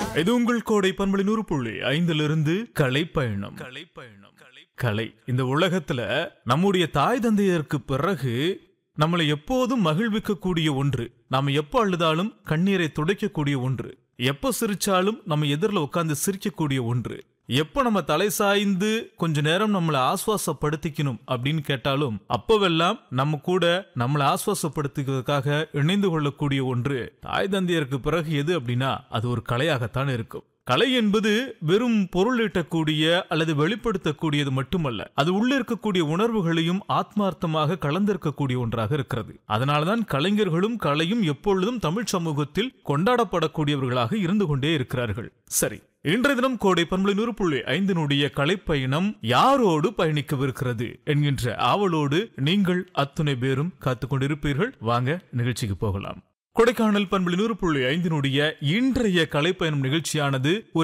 இது உங்கள் கோடை பண்பளி நூறு புள்ளி ஐந்திலிருந்து கலை பயணம் கலை பயணம் கலை இந்த உலகத்துல நம்முடைய தாய் தந்தையருக்கு பிறகு நம்மளை எப்போதும் மகிழ்விக்கக்கூடிய ஒன்று நாம எப்போ அழுதாலும் கண்ணீரை துடைக்கக்கூடிய ஒன்று எப்போ சிரிச்சாலும் நம்ம எதிரில் உட்கார்ந்து சிரிக்கக்கூடிய ஒன்று எப்போ நம்ம தலை சாய்ந்து கொஞ்ச நேரம் நம்மளை ஆஸ்வாசப்படுத்திக்கணும் அப்படின்னு கேட்டாலும் அப்போவெல்லாம் நம்ம கூட நம்மளை ஆஸ்வாசப்படுத்திக்கிறதுக்காக இணைந்து கொள்ளக்கூடிய ஒன்று தாய் தந்தையருக்கு பிறகு எது அப்படின்னா அது ஒரு கலையாகத்தான் இருக்கும் கலை என்பது வெறும் பொருள் ஈட்டக்கூடிய அல்லது வெளிப்படுத்தக்கூடியது மட்டுமல்ல அது உள்ள இருக்கக்கூடிய உணர்வுகளையும் ஆத்மார்த்தமாக கலந்திருக்கக்கூடிய ஒன்றாக இருக்கிறது அதனால்தான் கலைஞர்களும் கலையும் எப்பொழுதும் தமிழ் சமூகத்தில் கொண்டாடப்படக்கூடியவர்களாக இருந்து கொண்டே இருக்கிறார்கள் சரி இன்றைய தினம் கோடை பண்பலை நூறு புள்ளி ஐந்தினுடைய கலைப்பயணம் யாரோடு பயணிக்கவிருக்கிறது என்கின்ற ஆவலோடு நீங்கள் அத்துணை பேரும் காத்துக் கொண்டிருப்பீர்கள் வாங்க நிகழ்ச்சிக்கு போகலாம் கொடைக்கானல் பண்பலை நூறு புள்ளி ஐந்தினுடைய இன்றைய கலைப்பயணம் நிகழ்ச்சியானது ஒரு